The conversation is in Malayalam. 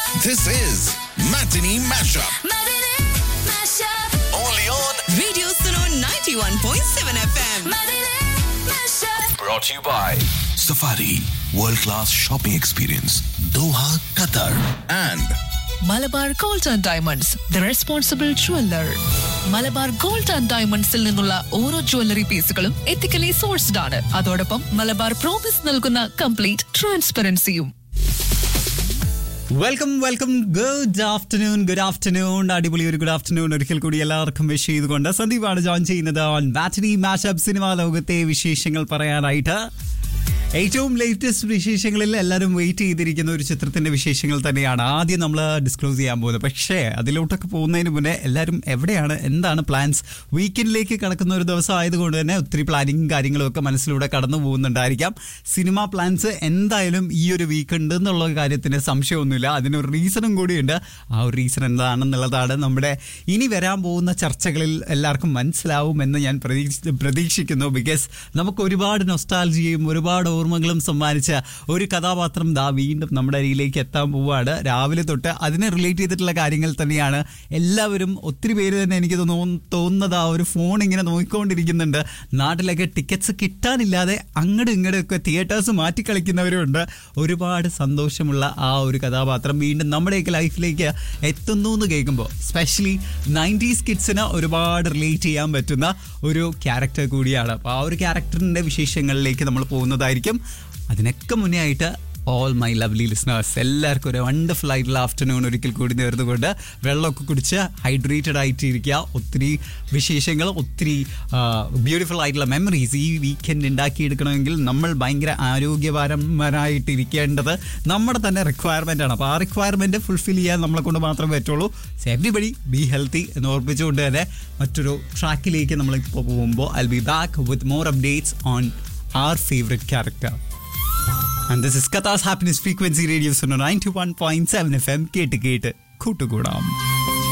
This is Matinee Mashup. Matinee Mashup. Only on. Radio Suno 91.7 FM. Matinee Mashup. Brought to you by Safari World Class Shopping Experience, Doha, Qatar. And Malabar gold and diamonds the responsible jeweller Malabar gold and ഡയമണ്ട്സിൽ നിന്നുള്ള ഓരോ ജ്വല്ലറി പീസുകളും എത്തിക്കലി സോഴ്സ്ഡ് ആണ് അതോടൊപ്പം മലബാർ പ്രോമിസ് നൽകുന്ന കംപ്ലീറ്റ് ട്രാൻസ്പെറൻസിയും welcome welcome good afternoon good afternoon അടിപൊളി ഒരു ഗുഡ് ആഫ്റ്റർനൂൺ ഒരിക്കൽ കൂടി എല്ലാവർക്കും വിഷ് ചെയ്തുകൊണ്ട് സന്ദീപാണ് ജോയിൻ ചെയ്യുന്നത് ഓൺ ബാറ്ററി മാഷപ്പ് സിനിമാ ലോകത്തെ വിശേഷങ്ങൾ പറയാനായിട്ട് ഏറ്റവും ലേറ്റസ്റ്റ് വിശേഷങ്ങളിൽ എല്ലാവരും വെയിറ്റ് ചെയ്തിരിക്കുന്ന ഒരു ചിത്രത്തിന്റെ വിശേഷങ്ങൾ തന്നെയാണ് ആദ്യം നമ്മൾ ഡിസ്ക്ലോസ് ചെയ്യാൻ പോകുന്നത് പക്ഷേ അതിലോട്ടൊക്കെ പോകുന്നതിന് മുന്നേ എല്ലാവരും എവിടെയാണ് എന്താണ് പ്ലാൻസ് വീക്കെൻഡിലേക്ക് കടക്കുന്ന ഒരു ദിവസം ആയതുകൊണ്ട് തന്നെ ഒത്തിരി പ്ലാനിങ്ങും കാര്യങ്ങളും ഒക്കെ മനസ്സിലൂടെ കടന്നു പോകുന്നുണ്ടായിരിക്കാം സിനിമ പ്ലാൻസ് എന്തായാലും ഈ ഒരു വീക്കെൻഡ് എന്നുള്ള കാര്യത്തിന് സംശയമൊന്നുമില്ല അതിനൊരു റീസണും കൂടിയുണ്ട് ആ ഒരു റീസൺ എന്താണെന്നുള്ളതാണ് നമ്മുടെ ഇനി വരാൻ പോകുന്ന ചർച്ചകളിൽ എല്ലാവർക്കും മനസ്സിലാവുമെന്ന് ഞാൻ പ്രതീക്ഷ പ്രതീക്ഷിക്കുന്നു ബിക്കോസ് നമുക്ക് ഒരുപാട് നൊസ്റ്റാൾജിയും ഒരുപാട് ഓർമ്മകളും സമ്മാനിച്ച ഒരു കഥാപാത്രം ദാ വീണ്ടും നമ്മുടെ അരിയിലേക്ക് എത്താൻ പോവുകയാണ് രാവിലെ തൊട്ട് അതിനെ റിലേറ്റ് ചെയ്തിട്ടുള്ള കാര്യങ്ങൾ തന്നെയാണ് എല്ലാവരും ഒത്തിരി പേര് തന്നെ എനിക്ക് തോന്നുന്നു തോന്നുന്നത് ആ ഒരു ഫോൺ ഇങ്ങനെ നോക്കിക്കൊണ്ടിരിക്കുന്നുണ്ട് നാട്ടിലൊക്കെ ടിക്കറ്റ്സ് കിട്ടാനില്ലാതെ അങ്ങോട്ടും ഇങ്ങോട്ടും ഒക്കെ തിയേറ്റേഴ്സ് മാറ്റി കളിക്കുന്നവരുണ്ട് ഒരുപാട് സന്തോഷമുള്ള ആ ഒരു കഥാപാത്രം വീണ്ടും നമ്മുടെയൊക്കെ ലൈഫിലേക്ക് എത്തുന്നു എന്ന് കേൾക്കുമ്പോൾ സ്പെഷ്യലി നയൻറ്റീസ് കിഡ്സിന് ഒരുപാട് റിലേറ്റ് ചെയ്യാൻ പറ്റുന്ന ഒരു ക്യാരക്ടർ കൂടിയാണ് അപ്പോൾ ആ ഒരു ക്യാരക്ടറിൻ്റെ വിശേഷങ്ങളിലേക്ക് നമ്മൾ പോകുന്നതായിരിക്കും അതിനൊക്കെ മുന്നേ ആയിട്ട് ഓൾ മൈ ലവ്ലി ലിസ്ണേഴ്സ് എല്ലാവർക്കും ഒരു വണ്ടർഫുൾ ആയിട്ടുള്ള ആഫ്റ്റർനൂൺ ഒരിക്കൽ കൂടി നേർന്നുകൊണ്ട് വെള്ളമൊക്കെ കുടിച്ച് ഹൈഡ്രേറ്റഡ് ആയിട്ട് ഇരിക്കുക ഒത്തിരി വിശേഷങ്ങൾ ഒത്തിരി ബ്യൂട്ടിഫുൾ ആയിട്ടുള്ള മെമ്മറീസ് ഈ വീക്കെൻഡ് ഉണ്ടാക്കിയെടുക്കണമെങ്കിൽ നമ്മൾ ഭയങ്കര ആരോഗ്യപരമായിട്ട് ഇരിക്കേണ്ടത് നമ്മുടെ തന്നെ റിക്വയർമെൻ്റ് ആണ് അപ്പോൾ ആ റിക്വയർമെൻറ്റ് ഫുൾഫിൽ ചെയ്യാൻ നമ്മളെ കൊണ്ട് മാത്രമേ പറ്റുള്ളൂ സോ എവറിബഡി ബി ഹെൽത്തി എന്ന് ഓർപ്പിച്ചുകൊണ്ട് തന്നെ മറ്റൊരു ട്രാക്കിലേക്ക് നമ്മളിപ്പോൾ പോകുമ്പോൾ I be back with more updates on our favourite character And this is Katha's Happiness Frequency Radio Sono 91.7 FM കേട്ട് കേട്ട് കൂട്ടുകൂടാം